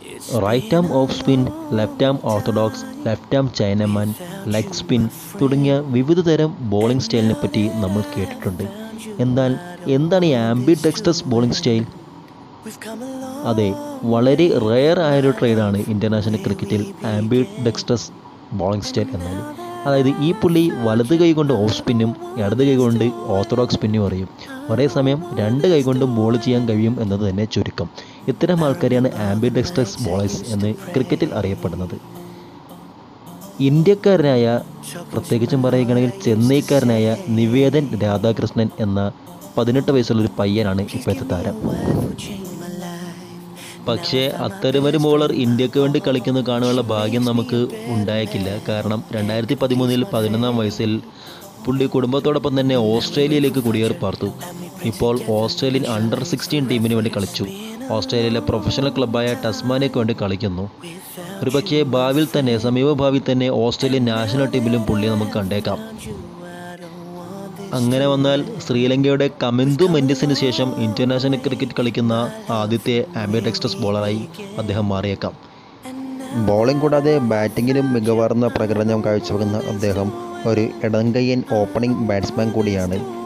right arm off spin left arm orthodox left arm chinaman leg spin തുടങ്ങിയ വിവിധ തരം bowling സ്റ്റൈലിനെ പറ്റി നമ്മൾ കേട്ടിട്ടുണ്ട് എന്നാൽ എന്താണ് ഈ ആംബി ഡെക്സ്റ്റസ് ബോളിംഗ് സ്റ്റൈൽ അതെ വളരെ റെയർ ആയൊരു ട്രേഡാണ് ഇൻ്റർനാഷണൽ ക്രിക്കറ്റിൽ ആംബി ഡെക്സ്റ്റസ് ബോളിംഗ് സ്റ്റൈൽ എന്നാൽ അതായത് ഈ പുള്ളി വലത് കൈ കൊണ്ട് ഓഫ് സ്പിന്നും ഇടത് കൈ കൊണ്ട് ഓർത്തഡോക്സ് സ്പിന്നും അറിയും ഒരേ സമയം രണ്ട് കൈ കൊണ്ടും ബോൾ ചെയ്യാൻ കഴിയും എന്നത് തന്നെ ചുരുക്കം ഇത്തരം ആൾക്കാരെയാണ് ആംബി ഡെക്സ്റ്റസ് ബോളേഴ്സ് എന്ന് ക്രിക്കറ്റിൽ അറിയപ്പെടുന്നത് ഇന്ത്യക്കാരനായ പ്രത്യേകിച്ചും പറയുകയാണെങ്കിൽ ചെന്നൈക്കാരനായ നിവേദൻ രാധാകൃഷ്ണൻ എന്ന പതിനെട്ട് വയസ്സുള്ള ഒരു പയ്യനാണ് ഇപ്പോഴത്തെ താരം പക്ഷേ അത്തരമൊരു ബോളർ ഇന്ത്യക്ക് വേണ്ടി കളിക്കുന്നത് കാണുവാനുള്ള ഭാഗ്യം നമുക്ക് ഉണ്ടായേക്കില്ല കാരണം രണ്ടായിരത്തി പതിമൂന്നിൽ പതിനൊന്നാം വയസ്സിൽ പുള്ളി കുടുംബത്തോടൊപ്പം തന്നെ ഓസ്ട്രേലിയയിലേക്ക് കുടിയേറി പാർത്തു ഇപ്പോൾ ഓസ്ട്രേലിയൻ അണ്ടർ സിക്സ്റ്റീൻ ടീമിന് വേണ്ടി കളിച്ചു ഓസ്ട്രേലിയയിലെ പ്രൊഫഷണൽ ക്ലബ്ബായ ടസ്മാനയ്ക്ക് വേണ്ടി കളിക്കുന്നു ഒരുപക്ഷേ ഭാവിയിൽ തന്നെ സമീപ ഭാവിയിൽ തന്നെ ഓസ്ട്രേലിയൻ നാഷണൽ ടീമിലും പുള്ളിയെ നമുക്ക് കണ്ടേക്കാം അങ്ങനെ വന്നാൽ ശ്രീലങ്കയുടെ കമിന്ദു മെൻഡിസിന് ശേഷം ഇന്റർനാഷണൽ ക്രിക്കറ്റ് കളിക്കുന്ന ആദ്യത്തെ ആംബിഡെക്സ്റ്റസ് ബോളറായി അദ്ദേഹം മാറിയേക്കാം ബോളിംഗ് കൂടാതെ ബാറ്റിങ്ങിലും മികവാർന്ന പ്രകടനം കാഴ്ചവെക്കുന്ന അദ്ദേഹം ഒരു ഇടങ്കയ്യൻ ഓപ്പണിംഗ് ബാറ്റ്സ്മാൻ കൂടിയാണ്